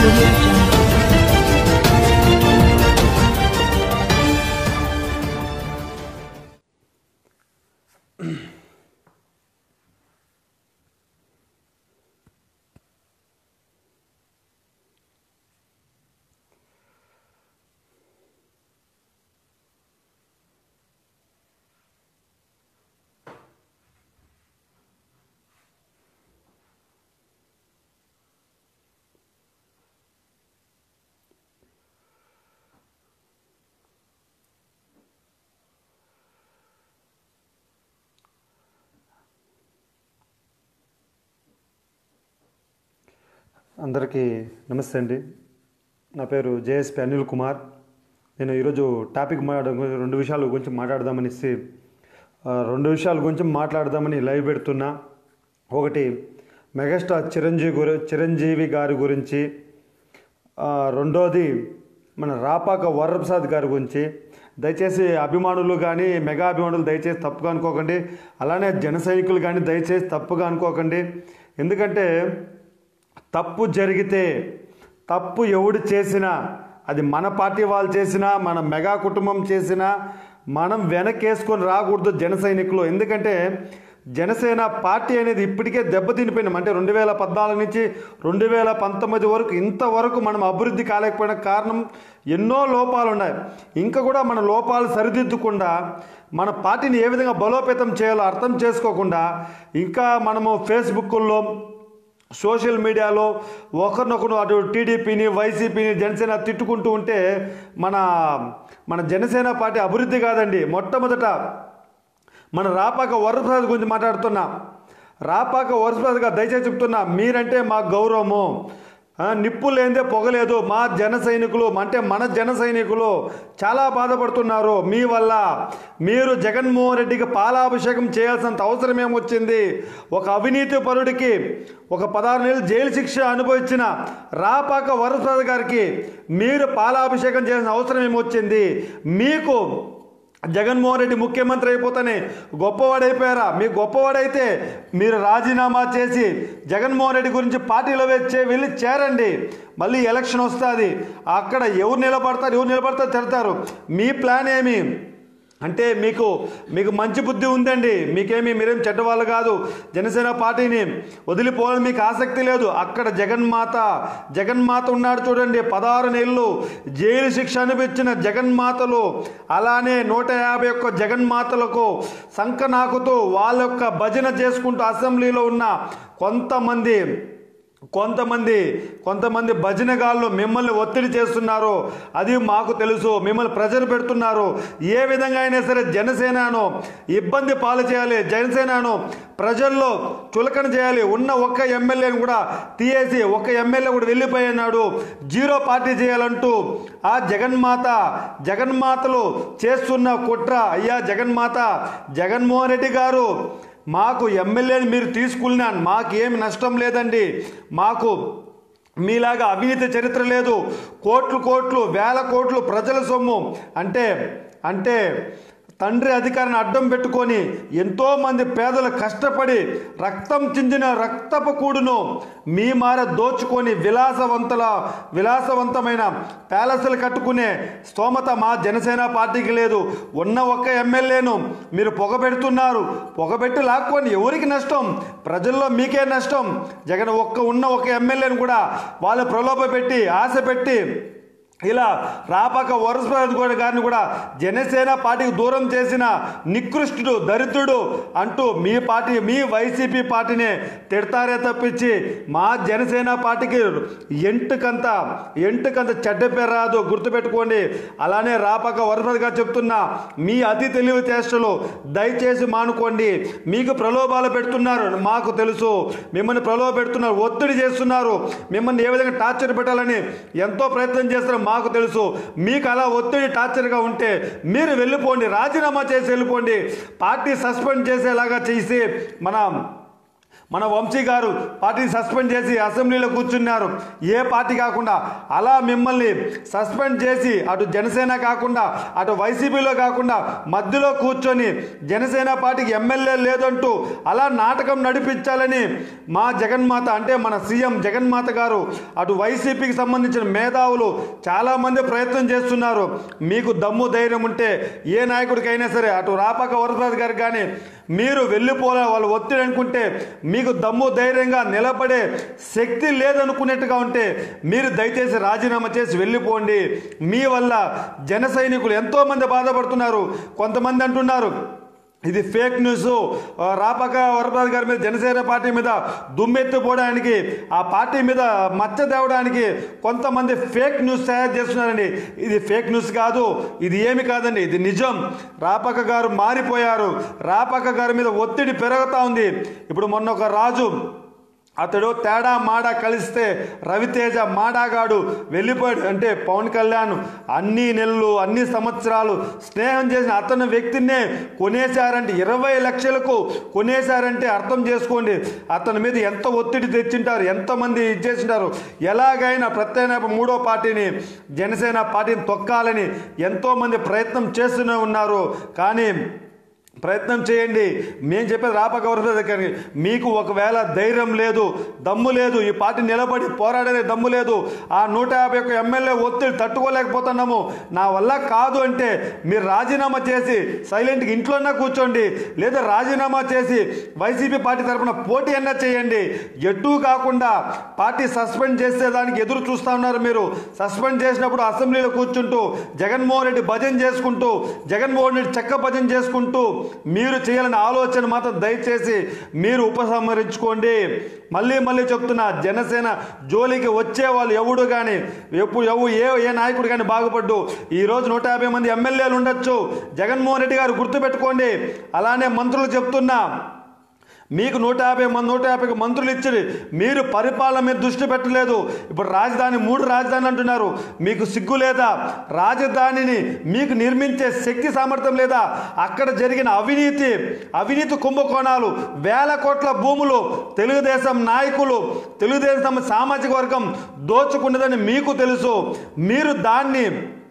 audio jungle. అందరికీ నమస్తే అండి నా పేరు జేఎస్పి అనిల్ కుమార్ నేను ఈరోజు టాపిక్ మాట్లాడ రెండు విషయాల గురించి మాట్లాడదామనేసి ఆ, రెండు విషయాల గురించి మాట్లాడదామని లైవ్ పెడుతున్నా ఒకటి మెగాస్టార్ చిరంజీవి గురి చిరంజీవి గారి గురించి ఆ, రెండోది మన రాపాక వరప్రసాద్ గారి గురించి దయచేసి అభిమానులు కానీ మెగా అభిమానులు దయచేసి తప్పుగా అనుకోకండి అలానే జన సైనికులు కానీ దయచేసి తప్పుగా అనుకోకండి ఎందుకంటే తప్పు జరిగితే తప్పు ఎవడు చేసినా అది మన పార్టీ వాళ్ళు చేసినా మన మెగా కుటుంబం చేసినా మనం వెనకేసుకొని రాకూడదు జన సైనికులు ఎందుకంటే జనసేన పార్టీ అనేది ఇప్పటికే దెబ్బతినిపోయినాం అంటే రెండు వేల పద్నాలుగు నుంచి రెండు వేల పంతొమ్మిది వరకు ఇంతవరకు మనం అభివృద్ధి కాలేకపోయిన కారణం ఎన్నో లోపాలు ఉన్నాయి ఇంకా కూడా మన లోపాలు సరిదిద్దకుండా మన పార్టీని ఏ విధంగా బలోపేతం చేయాలో అర్థం చేసుకోకుండా ఇంకా మనము ఫేస్బుక్లో సోషల్ మీడియాలో ఒకరినొకరు అటు టీడీపీని వైసీపీని జనసేన తిట్టుకుంటూ ఉంటే మన మన జనసేన పార్టీ అభివృద్ధి కాదండి మొట్టమొదట మన రాపాక వరప్రసాద్ గురించి మాట్లాడుతున్నా రాపాక వరప్రసాద్ గారు దయచేసి చెప్తున్నా మీరంటే మా గౌరవము ఆ, నిప్పు లేదే పొగలేదు మా జన సైనికులు అంటే మన జన సైనికులు చాలా బాధపడుతున్నారు మీ వల్ల మీరు జగన్మోహన్ రెడ్డికి పాలాభిషేకం చేయాల్సినంత అవసరం ఏమొచ్చింది ఒక అవినీతి పరుడికి ఒక పదహారు నెలలు జైలు శిక్ష అనుభవించిన రాపాక వరప్రసాద్ గారికి మీరు పాలాభిషేకం చేయాల్సిన అవసరం ఏమొచ్చింది మీకు జగన్మోహన్ రెడ్డి ముఖ్యమంత్రి అయిపోతానే గొప్పవాడైపోయారా మీకు గొప్పవాడైతే మీరు రాజీనామా చేసి జగన్మోహన్ రెడ్డి గురించి పార్టీలో వచ్చే వెళ్ళి చేరండి మళ్ళీ ఎలక్షన్ వస్తుంది అక్కడ ఎవరు నిలబడతారు ఎవరు నిలబడతారు తిడతారు మీ ప్లాన్ ఏమి అంటే మీకు మీకు మంచి బుద్ధి ఉందండి మీకేమి మీరేం చెడ్డవాళ్ళు కాదు జనసేన పార్టీని వదిలిపోవాలని మీకు ఆసక్తి లేదు అక్కడ జగన్మాత జగన్మాత ఉన్నాడు చూడండి పదహారు నెలలు జైలు శిక్ష అనిపించిన జగన్మాతలు అలానే నూట యాభై ఒక్క జగన్మాతలకు సంక నాకుతూ వాళ్ళ యొక్క భజన చేసుకుంటూ అసెంబ్లీలో ఉన్న కొంతమంది కొంతమంది కొంతమంది భజనగాళ్ళు మిమ్మల్ని ఒత్తిడి చేస్తున్నారు అది మాకు తెలుసు మిమ్మల్ని ప్రెజర్ పెడుతున్నారు ఏ విధంగా అయినా సరే జనసేనను ఇబ్బంది పాలు చేయాలి జనసేనను ప్రజల్లో చులకన చేయాలి ఉన్న ఒక్క ఎమ్మెల్యేని కూడా తీయేసి ఒక్క ఎమ్మెల్యే కూడా వెళ్ళిపోయినాడు జీరో పార్టీ చేయాలంటూ ఆ జగన్మాత జగన్మాతలు చేస్తున్న కుట్ర అయ్యా జగన్మాత జగన్మోహన్ రెడ్డి గారు మాకు ఎమ్మెల్యేని మీరు తీసుకున్నా మాకేమి నష్టం లేదండి మాకు మీలాగా అవినీతి చరిత్ర లేదు కోట్లు కోట్లు వేల కోట్లు ప్రజల సొమ్ము అంటే అంటే తండ్రి అధికారాన్ని అడ్డం పెట్టుకొని ఎంతోమంది పేదలు కష్టపడి రక్తం చిందిన రక్తపు కూడును మీ మార దోచుకొని విలాసవంతుల విలాసవంతమైన ప్యాలెస్లు కట్టుకునే స్తోమత మా జనసేన పార్టీకి లేదు ఉన్న ఒక్క ఎమ్మెల్యేను మీరు పొగబెడుతున్నారు పొగబెట్టి లాక్కొని ఎవరికి నష్టం ప్రజల్లో మీకే నష్టం జగన్ ఒక్క ఉన్న ఒక ఎమ్మెల్యేను కూడా వాళ్ళు ప్రలోభ పెట్టి ఆశ పెట్టి ఇలా రాపాక వరసరాజు గౌడ్ గారిని కూడా జనసేన పార్టీకి దూరం చేసిన నికృష్టుడు దరిద్రుడు అంటూ మీ పార్టీ మీ వైసీపీ పార్టీనే తిడతారే తప్పించి మా జనసేన పార్టీకి ఎంటుకంత ఎంటుకంత చెడ్డ పేరు రాదు గుర్తుపెట్టుకోండి అలానే రాపాక వరసరాజు గారు చెప్తున్నా మీ అతి తెలివి చేష్టలు దయచేసి మానుకోండి మీకు ప్రలోభాలు పెడుతున్నారు మాకు తెలుసు మిమ్మల్ని ప్రలోభ పెడుతున్నారు ఒత్తిడి చేస్తున్నారు మిమ్మల్ని ఏ విధంగా టార్చర్ పెట్టాలని ఎంతో ప్రయత్నం చేస్తున్నారు మాకు తెలుసు మీకు అలా ఒత్తిడి టార్చర్గా ఉంటే మీరు వెళ్ళిపోండి రాజీనామా చేసి వెళ్ళిపోండి పార్టీ సస్పెండ్ చేసేలాగా చేసి మన మన వంశీ గారు పార్టీని సస్పెండ్ చేసి అసెంబ్లీలో కూర్చున్నారు ఏ పార్టీ కాకుండా అలా మిమ్మల్ని సస్పెండ్ చేసి అటు జనసేన కాకుండా అటు వైసీపీలో కాకుండా మధ్యలో కూర్చొని జనసేన పార్టీకి ఎమ్మెల్యే లేదంటూ అలా నాటకం నడిపించాలని మా జగన్మాత అంటే మన సీఎం జగన్మాత గారు అటు వైసీపీకి సంబంధించిన మేధావులు చాలామంది ప్రయత్నం చేస్తున్నారు మీకు దమ్ము ధైర్యం ఉంటే ఏ నాయకుడికైనా సరే అటు రాపాక వరప్రసాద్ గారికి కానీ మీరు వెళ్ళిపోలే వాళ్ళు ఒత్తిడి అనుకుంటే మీకు దమ్ము ధైర్యంగా నిలబడే శక్తి లేదనుకునేట్టుగా ఉంటే మీరు దయచేసి రాజీనామా చేసి వెళ్ళిపోండి మీ వల్ల జన సైనికులు ఎంతోమంది బాధపడుతున్నారు కొంతమంది అంటున్నారు ఇది ఫేక్ న్యూస్ ఆ, రాపాక వరప్రసాద్ గారి మీద జనసేన పార్టీ మీద దుమ్మెత్తిపోవడానికి ఆ పార్టీ మీద మచ్చ తేవడానికి కొంతమంది ఫేక్ న్యూస్ తయారు చేస్తున్నారండి ఇది ఫేక్ న్యూస్ కాదు ఇది ఏమి కాదండి ఇది నిజం రాపాక గారు మారిపోయారు రాపాక గారి మీద ఒత్తిడి పెరుగుతూ ఉంది ఇప్పుడు మొన్న ఒక రాజు అతడు తేడా మాడా కలిస్తే రవితేజ మాడాగాడు వెళ్ళిపోయాడు అంటే పవన్ కళ్యాణ్ అన్ని నెలలు అన్ని సంవత్సరాలు స్నేహం చేసిన అతని వ్యక్తినే కొనేశారంటే ఇరవై లక్షలకు కొనేశారంటే అర్థం చేసుకోండి అతని మీద ఎంత ఒత్తిడి తెచ్చింటారు ఎంతమంది ఇచ్చేసింటారు ఎలాగైనా ప్రత్యేక మూడో పార్టీని జనసేన పార్టీని తొక్కాలని ఎంతోమంది ప్రయత్నం చేస్తూనే ఉన్నారు కానీ ప్రయత్నం చేయండి మేము చెప్పేది రాపక వరద మీకు ఒకవేళ ధైర్యం లేదు దమ్ము లేదు ఈ పార్టీ నిలబడి పోరాడే దమ్ము లేదు ఆ నూట యాభై ఒక్క ఎమ్మెల్యే ఒత్తిడి తట్టుకోలేకపోతున్నాము నా వల్ల కాదు అంటే మీరు రాజీనామా చేసి సైలెంట్గా ఇంట్లోనే కూర్చోండి లేదా రాజీనామా చేసి వైసీపీ పార్టీ తరఫున పోటీ అన్నా చేయండి ఎటు కాకుండా పార్టీ సస్పెండ్ చేసే దానికి ఎదురు చూస్తా ఉన్నారు మీరు సస్పెండ్ చేసినప్పుడు అసెంబ్లీలో కూర్చుంటూ జగన్మోహన్ రెడ్డి భజన చేసుకుంటూ జగన్మోహన్ రెడ్డి చెక్క భజన చేసుకుంటూ మీరు చేయాలని ఆలోచన మాత్రం దయచేసి మీరు ఉపసంహరించుకోండి మళ్ళీ మళ్ళీ చెప్తున్నా జనసేన జోలికి వచ్చే వాళ్ళు ఎవడు కానీ ఎప్పుడు ఎవు ఏ ఏ నాయకుడు కానీ బాగుపడ్డు ఈ రోజు నూట యాభై మంది ఎమ్మెల్యేలు ఉండొచ్చు జగన్మోహన్ రెడ్డి గారు గుర్తుపెట్టుకోండి అలానే మంత్రులు చెప్తున్నా మీకు నూట యాభై మంది నూట యాభై మంత్రులు ఇచ్చి మీరు పరిపాలన మీద దృష్టి పెట్టలేదు ఇప్పుడు రాజధాని మూడు రాజధాని అంటున్నారు మీకు సిగ్గు లేదా రాజధానిని మీకు నిర్మించే శక్తి సామర్థ్యం లేదా అక్కడ జరిగిన అవినీతి అవినీతి కుంభకోణాలు వేల కోట్ల భూములు తెలుగుదేశం నాయకులు తెలుగుదేశం సామాజిక వర్గం దోచుకున్నదని మీకు తెలుసు మీరు దాన్ని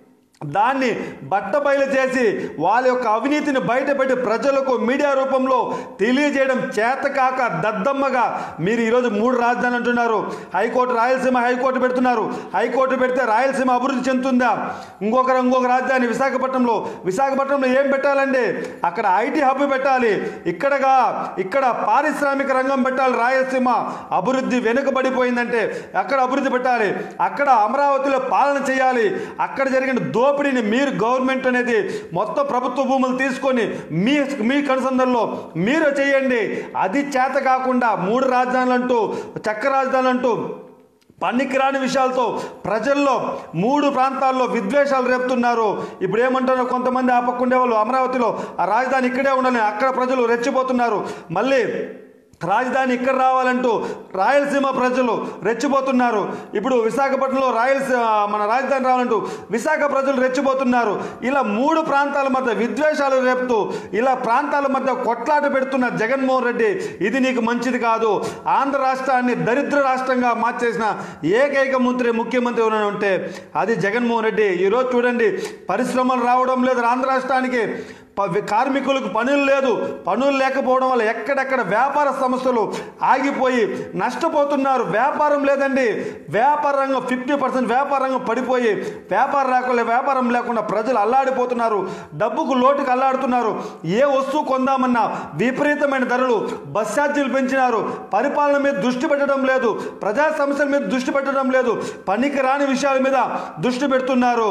దాన్ని బట్టబయలు చేసి వాళ్ళ యొక్క అవినీతిని బయటపెట్టి ప్రజలకు మీడియా రూపంలో తెలియజేయడం చేతకాక దద్దమ్మగా మీరు ఈరోజు మూడు రాజధానులు అంటున్నారు హైకోర్టు రాయలసీమ హైకోర్టు పెడుతున్నారు హైకోర్టు పెడితే రాయలసీమ అభివృద్ధి చెందుతుందా ఇంకొక ఇంకొక రాజధాని విశాఖపట్నంలో విశాఖపట్నంలో ఏం పెట్టాలండి అక్కడ ఐటీ హబ్ పెట్టాలి ఇక్కడగా ఇక్కడ పారిశ్రామిక రంగం పెట్టాలి రాయలసీమ అభివృద్ధి వెనుకబడిపోయిందంటే అక్కడ అభివృద్ధి పెట్టాలి అక్కడ అమరావతిలో పాలన చేయాలి అక్కడ జరిగిన దోపిడీని మీరు గవర్నమెంట్ అనేది మొత్తం ప్రభుత్వ భూములు తీసుకొని మీ మీ కనుసంధంలో మీరు చేయండి అది చేత కాకుండా మూడు రాజధానులు అంటూ చక్క రాజధానులు అంటూ పనికిరాని విషయాలతో ప్రజల్లో మూడు ప్రాంతాల్లో విద్వేషాలు రేపుతున్నారు ఇప్పుడు ఏమంటారో కొంతమంది ఆ పక్క ఉండేవాళ్ళు అమరావతిలో ఆ రాజధాని ఇక్కడే ఉండాలి అక్కడ ప్రజలు రెచ్చిపోతున్నారు మళ్ళీ రాజధాని ఇక్కడ రావాలంటూ రాయలసీమ ప్రజలు రెచ్చిపోతున్నారు ఇప్పుడు విశాఖపట్నంలో రాయలసీమ మన రాజధాని రావాలంటూ విశాఖ ప్రజలు రెచ్చిపోతున్నారు ఇలా మూడు ప్రాంతాల మధ్య విద్వేషాలు రేపుతూ ఇలా ప్రాంతాల మధ్య కొట్లాట పెడుతున్న జగన్మోహన్ రెడ్డి ఇది నీకు మంచిది కాదు ఆంధ్ర రాష్ట్రాన్ని దరిద్ర రాష్ట్రంగా మార్చేసిన ఏకైక మంత్రి ముఖ్యమంత్రి ఎవరైనా ఉంటే అది జగన్మోహన్ రెడ్డి ఈరోజు చూడండి పరిశ్రమలు రావడం లేదు ఆంధ్ర రాష్ట్రానికి ప- కార్మికులకు పనులు లేదు పనులు లేకపోవడం వల్ల ఎక్కడెక్కడ వ్యాపార సంస్థలు ఆగిపోయి నష్టపోతున్నారు వ్యాపారం లేదండి వ్యాపార రంగం ఫిఫ్టీ పర్సెంట్ వ్యాపార రంగం పడిపోయి వ్యాపార లేకుండా వ్యాపారం లేకుండా ప్రజలు అల్లాడిపోతున్నారు డబ్బుకు లోటుకు అల్లాడుతున్నారు ఏ వస్తువు కొందామన్నా విపరీతమైన ధరలు బస్ ఛార్జీలు పెంచినారు పరిపాలన మీద దృష్టి పెట్టడం లేదు ప్రజా సమస్యల మీద దృష్టి పెట్టడం లేదు పనికి రాని విషయాల మీద దృష్టి పెడుతున్నారు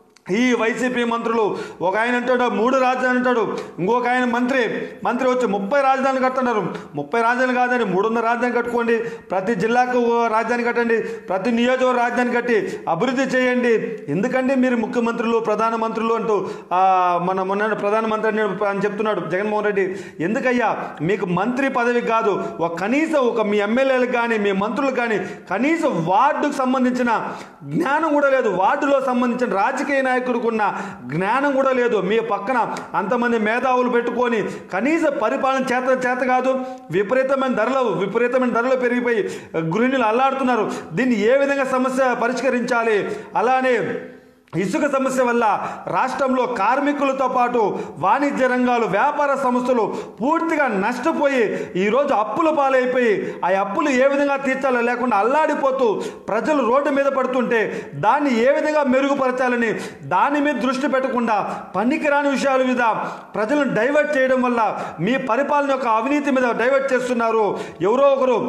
ఈ వైసీపీ మంత్రులు ఒక ఆయన అంటాడు మూడు రాజధాని అంటాడు ఇంకొక ఆయన మంత్రి మంత్రి వచ్చి ముప్పై రాజధానులు కడుతున్నారు ముప్పై రాజధానులు కాదండి మూడున్నర రాజధాని కట్టుకోండి ప్రతి జిల్లాకు ఓ రాజధాని కట్టండి ప్రతి నియోజకవర్గ రాజధాని కట్టి అభివృద్ధి చేయండి ఎందుకంటే మీరు ముఖ్యమంత్రులు ప్రధానమంత్రులు అంటూ ఆ, మన మొన్న ప్రధానమంత్రి అని అని చెప్తున్నాడు జగన్మోహన్ రెడ్డి ఎందుకయ్యా మీకు మంత్రి పదవి కాదు ఒక కనీసం ఒక మీ ఎమ్మెల్యేలకు కానీ మీ మంత్రులకు కానీ కనీసం వార్డుకు సంబంధించిన జ్ఞానం కూడా లేదు వార్డులో సంబంధించిన రాజకీయ నాయకుడికి ఉన్న జ్ఞానం కూడా లేదు మీ పక్కన అంతమంది మేధావులు పెట్టుకొని కనీస పరిపాలన చేత చేత కాదు విపరీతమైన ధరలు విపరీతమైన ధరలు పెరిగిపోయి గృహిణులు అల్లాడుతున్నారు దీన్ని ఏ విధంగా సమస్య పరిష్కరించాలి అలానే ఇసుక సమస్య వల్ల రాష్ట్రంలో కార్మికులతో పాటు వాణిజ్య రంగాలు వ్యాపార సంస్థలు పూర్తిగా నష్టపోయి ఈరోజు అప్పుల పాలైపోయి ఆ అప్పులు ఏ విధంగా తీర్చాలో లేకుండా అల్లాడిపోతూ ప్రజలు రోడ్డు మీద పడుతుంటే దాన్ని ఏ విధంగా మెరుగుపరచాలని దాని మీద దృష్టి పెట్టకుండా పనికిరాని విషయాల మీద ప్రజలను డైవర్ట్ చేయడం వల్ల మీ పరిపాలన యొక్క అవినీతి మీద డైవర్ట్ చేస్తున్నారు ఎవరో ఒకరు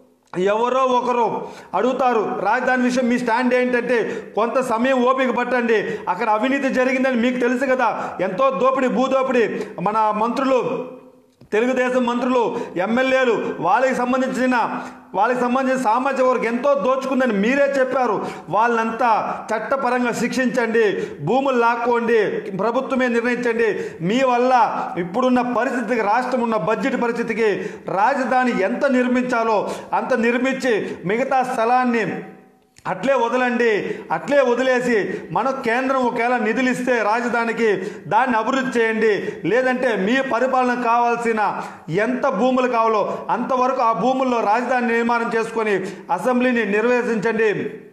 ఎవరో ఒకరు అడుగుతారు రాజధాని విషయం మీ స్టాండ్ ఏంటంటే కొంత సమయం ఓపిక పట్టండి అక్కడ అవినీతి జరిగిందని మీకు తెలుసు కదా ఎంతో దోపిడీ భూదోపిడీ మన మంత్రులు తెలుగుదేశం మంత్రులు ఎమ్మెల్యేలు వాళ్ళకి సంబంధించిన వాళ్ళకి సంబంధించిన సామాజిక వర్గం ఎంతో దోచుకుందని మీరే చెప్పారు వాళ్ళంతా చట్టపరంగా శిక్షించండి భూములు లాక్కోండి ప్రభుత్వమే నిర్ణయించండి మీ వల్ల ఇప్పుడున్న పరిస్థితికి రాష్ట్రం ఉన్న బడ్జెట్ పరిస్థితికి రాజధాని ఎంత నిర్మించాలో అంత నిర్మించి మిగతా స్థలాన్ని అట్లే వదలండి అట్లే వదిలేసి మన కేంద్రం ఒకవేళ నిధులు ఇస్తే రాజధానికి దాన్ని అభివృద్ధి చేయండి లేదంటే మీ పరిపాలన కావాల్సిన ఎంత భూములు కావాలో అంతవరకు ఆ భూముల్లో రాజధాని నిర్మాణం చేసుకొని అసెంబ్లీని నిర్వహించండి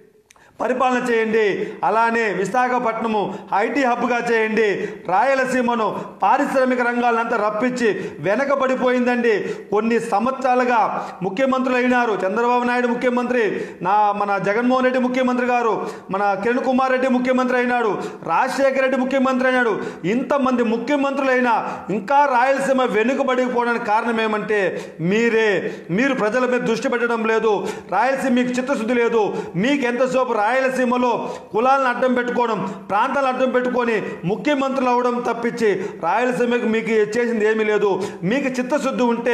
పరిపాలన చేయండి అలానే విశాఖపట్నము ఐటీ హబ్గా చేయండి రాయలసీమను పారిశ్రామిక రంగాలంతా రప్పించి వెనకబడిపోయిందండి కొన్ని సంవత్సరాలుగా ముఖ్యమంత్రులు అయినారు చంద్రబాబు నాయుడు ముఖ్యమంత్రి నా మన జగన్మోహన్ రెడ్డి ముఖ్యమంత్రి గారు మన కిరణ్ కుమార్ రెడ్డి ముఖ్యమంత్రి అయినాడు రాజశేఖర రెడ్డి ముఖ్యమంత్రి అయినాడు ఇంతమంది ముఖ్యమంత్రులైనా ఇంకా రాయలసీమ వెనుకబడిపోవడానికి కారణం ఏమంటే మీరే మీరు ప్రజల మీద దృష్టి పెట్టడం లేదు రాయలసీమ మీకు చిత్తశుద్ధి లేదు మీకు ఎంతసేపు రాయలసీమలో కులాలను అడ్డం పెట్టుకోవడం ప్రాంతాలను అడ్డం పెట్టుకొని ముఖ్యమంత్రులు అవడం తప్పించి రాయలసీమకు మీకు చేసింది ఏమీ లేదు మీకు చిత్తశుద్ధి ఉంటే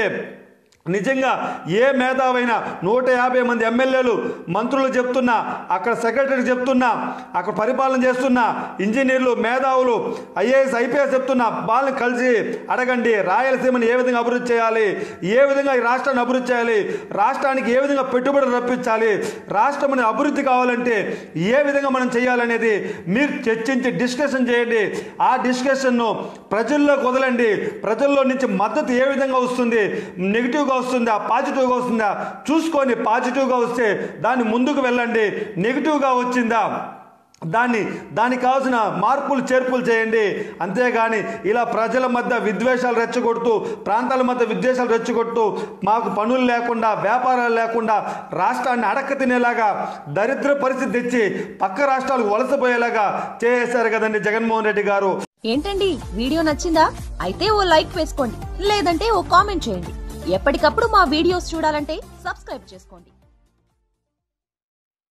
నిజంగా ఏ మేధావైనా నూట యాభై మంది ఎమ్మెల్యేలు మంత్రులు చెప్తున్నా అక్కడ సెక్రటరీ చెప్తున్నా అక్కడ పరిపాలన చేస్తున్న ఇంజనీర్లు మేధావులు ఐఏఎస్ ఐపీఎస్ చెప్తున్నా వాళ్ళని కలిసి అడగండి రాయలసీమను ఏ విధంగా అభివృద్ధి చేయాలి ఏ విధంగా ఈ రాష్ట్రాన్ని అభివృద్ధి చేయాలి రాష్ట్రానికి ఏ విధంగా పెట్టుబడులు రప్పించాలి రాష్ట్రం అభివృద్ధి కావాలంటే ఏ విధంగా మనం చేయాలనేది మీరు చర్చించి డిస్కషన్ చేయండి ఆ డిస్కషన్ను ప్రజల్లోకి వదలండి ప్రజల్లో నుంచి మద్దతు ఏ విధంగా వస్తుంది నెగిటివ్గా వస్తుందా పాజిటివ్గా వస్తుందా చూసుకొని పాజిటివ్గా వస్తే దాన్ని ముందుకు వెళ్ళండి నెగిటివ్గా వచ్చిందా దాన్ని దానికి కావాల్సిన మార్పులు చేర్పులు చేయండి అంతేగాని ఇలా ప్రజల మధ్య విద్వేషాలు రెచ్చగొడుతూ ప్రాంతాల మధ్య విద్వేషాలు రెచ్చగొడుతూ మాకు పనులు లేకుండా వ్యాపారాలు లేకుండా రాష్ట్రాన్ని అడక్క తినేలాగా దరిద్ర పరిస్థితి తెచ్చి పక్క రాష్ట్రాలకు వలసపోయేలాగా చేశారు కదండి జగన్మోహన్ రెడ్డి గారు ఏంటండి వీడియో నచ్చిందా అయితే ఓ లైక్ వేసుకోండి లేదంటే ఓ కామెంట్ చేయండి ఎప్పటికప్పుడు మా వీడియోస్ చూడాలంటే సబ్స్క్రైబ్ చేసుకోండి